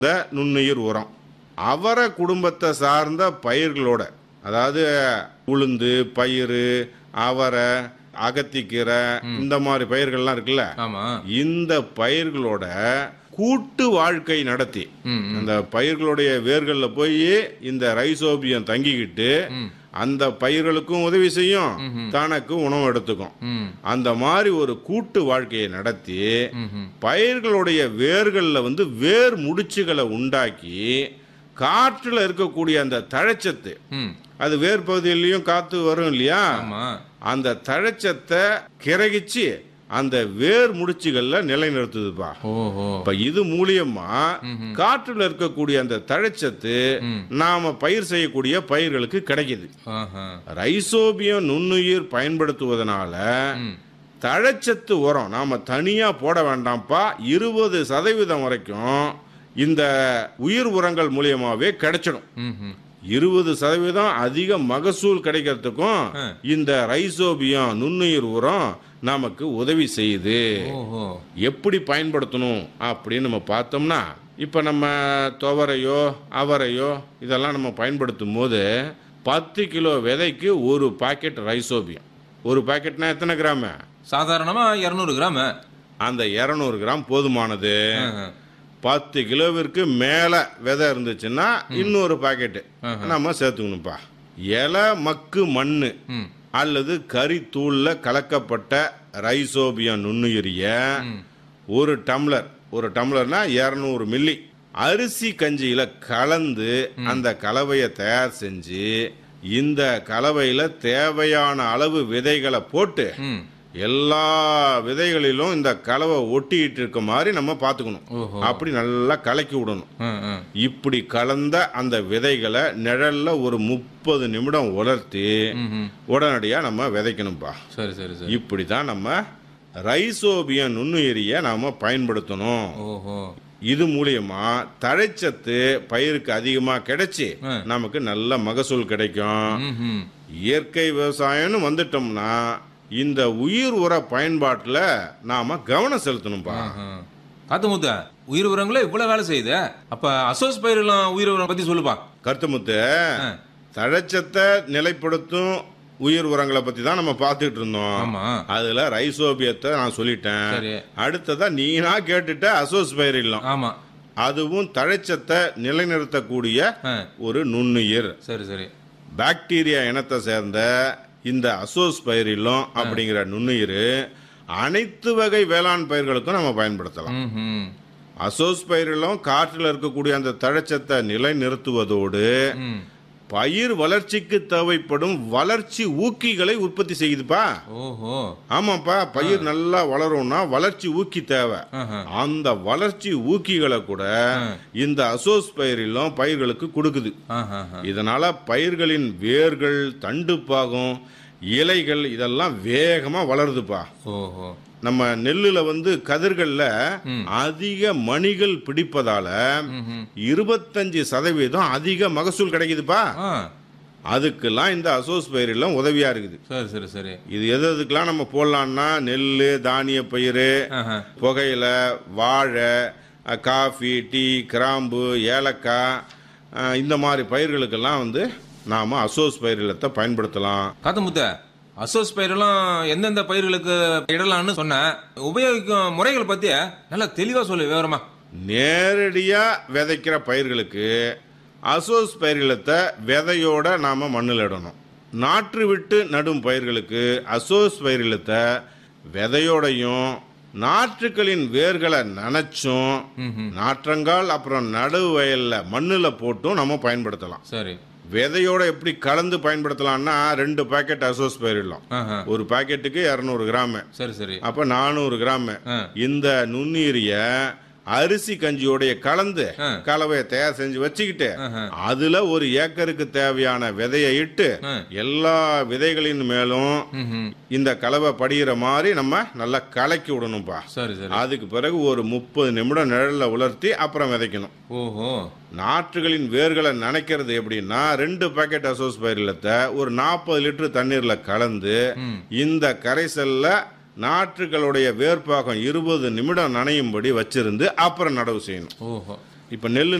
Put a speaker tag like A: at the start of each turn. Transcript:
A: இந்த நுண்ணுயிர் உரம் அவரை குடும்பத்தை சார்ந்த பயிர்களோட அதாவது உளுந்து பயிறு அவரை அகத்திக்கீரை இந்த மாதிரி பயிர்கள்லாம் இருக்குல்ல
B: ஆமா
A: இந்த பயிர்களோட கூட்டு வாழ்க்கை நடத்தி
B: ம், ம்.
A: அந்த பயிர்களுடைய வேர்கள்ல போய் இந்த ரைசோபியம் தங்கிக்கிட்டு அந்த பயிர்களுக்கும் உதவி செய்யும் தனக்கும் உணவு எடுத்துக்கும்
B: ம்
A: அந்த மாதிரி ஒரு கூட்டு வாழ்க்கையை நடத்தி
B: ம்ஹும்.
A: பயிர்களுடைய வேர்களில் வந்து வேர் முடிச்சுகளை உண்டாக்கி காற்றுல இருக்கக்கூடிய அந்த தழைச்சத்து
B: ம்
A: அது வேர் பகுதியிலையும் காத்து வரும் இல்லையா
B: ஆமா
A: அந்த தழைச்சத்தை கிரகிச்சு அந்த வேர் முடிச்சுகள்ல நிலைநிறுத்துதுப்பா
B: ஓஹோ
A: இப்ப இது மூலியமா காற்றுல இருக்கக்கூடிய அந்த தழைச்சத்து நாம பயிர் செய்யக்கூடிய பயிர்களுக்கு கிடைக்குது
B: ஆஹா
A: ரைசோபியம் நுண்ணுயிர் பயன்படுத்துவதனால
B: ம்
A: தழைச்சத்து உரம் நாம தனியா போட வேண்டாம்ப்பா இருபது சதவீதம் வரைக்கும் இந்த உயிர் உரங்கள் மூலியமாவே கிடைச்சிடும்
B: ம்ஹும்.
A: இருபது சதவீதம் அதிக மகசூல் கிடைக்கிறதுக்கும்
B: ஆ.
A: இந்த ரைசோபியம் நுண்ணுயிர் உரம் நமக்கு உதவி செய்யுது
B: ஓஹோ
A: எப்படி பயன்படுத்தணும் அப்படின்னு நம்ம பார்த்தோம்னா இப்போ நம்ம துவரையோ அவரையோ இதெல்லாம் நம்ம பயன்படுத்தும் போது பத்து கிலோ விதைக்கு ஒரு பாக்கெட் ரைசோபியம் ஒரு பாக்கெட்னா எத்தனை கிராமு
B: சாதாரணமா இரநூறு கிராம்
A: அந்த இரநூறு கிராம் போதுமானது பத்து கிலோவிற்கு மேலே விதை இருந்துச்சுன்னா இன்னொரு பாக்கெட்டு நம்ம சேர்த்துக்கணும்ப்பா இலை மக்கு மண்ணு
B: ம்
A: அல்லது கறித்தூள்ல கலக்கப்பட்ட ரைசோபியம் நுண்ணுயிரிய ஒரு டம்ளர் ஒரு டம்ளர்னா இரநூறு மில்லி அரிசி கஞ்சியில கலந்து அந்த கலவையை தயார் செஞ்சு இந்த கலவையில தேவையான அளவு விதைகளை போட்டு
B: ம்
A: எல்லா விதைகளிலும் இந்த கலவை ஒட்டிட்டு இருக்க மாதிரி நம்ம பார்த்துக்கணும்
B: ஓஹோ
A: அப்படி நல்லா கலக்கி விடணும்
B: ம், ம்.
A: இப்படி கலந்த அந்த விதைகளை நிழல்ல ஒரு முப்பது நிமிடம் உலர்த்தி
B: ம்ஹும்.
A: உடனடியா நம்ம விதைக்கணும்பா
B: சரி சரி சரி
A: இப்படி தான் நம்ம ரைசோபியன் நுண்ணுயிரியை நாம பயன்படுத்தணும்
B: ஓஹோ
A: இது மூலியமா தழைச்சத்து பயிருக்கு அதிகமா கிடைச்சி
B: ஆ.
A: நமக்கு நல்ல மகசூல் கிடைக்கும்
B: ம்ஹும்.
A: இயற்கை விவசாயம்னு வந்துட்டோம்னா இந்த உயிர் உர பயன்பாட்டுல நாம கவனம் செலுத்தணும்பா
B: ஆஹா. காத்து முத்த உயிர் உரங்களே இவ்வளவு வேலை செய்யுது அப்ப அசோஸ் பயிரெல்லாம் உயிர் உரம் பத்தி சொல்லுப்பா
A: கருத்துமுத்து
B: ஆ.
A: தழைச்சத்தை நிலைப்படுத்தும் உயிர் உரங்களை பத்தி தான் நம்ம பார்த்துட்டு இருந்தோம்
B: ஆமா
A: அதுல ரைசோபியத்தை நான் சொல்லிட்டேன்
B: சரி
A: அடுத்ததா நீனா கேட்டுட்ட அசோஸ் பயிரில்லாம்
B: ஆமா
A: அதுவும் தழைச்சத்தை நிலைநிறுத்தக்கூடிய
B: ஆ.
A: ஒரு நுண்ணுயிர்
B: சரி சரி
A: பாக்டீரியா இனத்தை சேர்ந்த இந்த அசோஸ் பயிரிலும் அப்படிங்கிற நுண்ணுயிர் அனைத்து வகை வேளாண் பயிர்களுக்கும் நம்ம பயன்படுத்தலாம்
B: ம்ஹும்.
A: அசோஸ் பயிரிலும் காற்றில் இருக்கக்கூடிய அந்த தழைச்சத்தை நிலைநிறுத்துவதோடு
B: ம்.
A: பயிர் வளர்ச்சிக்கு தேவைப்படும் வளர்ச்சி ஊக்கிகளை உற்பத்தி செய்யுதுப்பா
B: ஓஹோ
A: ஆமாப்பா பயிர் நல்லா வளரும்னா வளர்ச்சி ஊக்கி தேவை
B: ஆஹா.
A: அந்த வளர்ச்சி ஊக்கிகளை கூட இந்த அசோஸ் பயிரிலும் பயிர்களுக்கு கொடுக்குது
B: ஆஹா.
A: இதனால பயிர்களின் வேர்கள் தண்டு பாகம் இலைகள் இதெல்லாம் வேகமா வளருதுப்பா
B: ஓஹோ
A: நம்ம நெல்லுல வந்து கதிர்கள்ல அதிக மணிகள் பிடிப்பதால
B: ம்ஹும்.
A: இருபத்தஞ்சு சதவீதம் அதிக மகசூல் கிடைக்குதுப்பா
B: ஆ
A: அதுக்கெல்லாம் இந்த அசோஸ் பயிரெல்லாம் உதவியா இருக்குது
B: சரி சரி சரி
A: இது எது எதுக்கெல்லாம் நம்ம போடலாம்னா நெல் தானிய பயிர்
B: ஆஹா.
A: புகையிலை வாழை அஹ், காஃபி டீ கிராம்பு ஏலக்காய் அஹ், இந்த மாதிரி பயிர்களுக்கெல்லாம் வந்து நாம் அசோஸ் பயிர் இல்லத்தை பயன்படுத்தலாம்
B: காத்து முத்த அசோஸ் பயிரெல்லாம் எந்தெந்த பயிர்களுக்கு இடலாம்னு சொன்ன உபயோகிக்கும் முறைகள் பத்தி நல்லா தெளிவா சொல்லு விவரமா
A: நேரடியாக விதைக்கிற பயிர்களுக்கு அசோஸ் பயிர்களத்தை விதையோட நாம் மண்ணில் இடணும் நாற்று விட்டு நடும் பயிர்களுக்கு அசோஸ் பயிர்களத்தை விதையோடையும் நாற்றுக்களின் வேர்களை நனைச்சும் நாற்றங்கால் அப்புறம் நடுவு வயல்ல மண்ணில் போட்டும் நம்ம பயன்படுத்தலாம்
B: சரி
A: விதையோட எப்படி கலந்து பயன்படுத்தலாம்னா ரெண்டு பாக்கெட் அசோஸ் பயிரிடலாம்
B: ஆஹா.
A: ஒரு பாக்கெட்டுக்கு இரநூறு கிராமு
B: சரி சரி
A: அப்ப நானூறு கிராம்
B: ஆ.
A: இந்த நுண்ணுயிரிய அரிசி கஞ்சியோடைய கலந்து
B: ஆ.
A: கலவையை தயார் செஞ்சு வச்சுக்கிட்டு
B: ஆஹா.
A: அதுல ஒரு ஏக்கருக்கு தேவையான விதையை இட்டு
B: ஆ.
A: எல்லா விதைகளின் மேலும்
B: ம்ஹும்.
A: இந்த கலவை படிகிற மாதிரி நம்ம நல்லா கலக்கி விடணும்ப்பா
B: சரி சரி
A: அதுக்கு பிறகு ஒரு முப்பது நிமிடம் நிழல்ல உலர்த்தி அப்புறம் விதைக்கணும்
B: ஓஹோ
A: நாற்றுகளின் வேர்களை நனைக்கிறது எப்படின்னா ரெண்டு பாக்கெட் அசோஸ் பயிரிலத்தை ஒரு நாற்பது லிட்டர் தண்ணீர்ல கலந்து இந்த கரைசல்ல நாற்றுகளுடைய வேர்ப்பாகம் இருபது நிமிடம் நனையும்படி வச்சிருந்து அப்புறம் நடவு செய்யணும்
B: ஓஹோ
A: இப்போ நெல்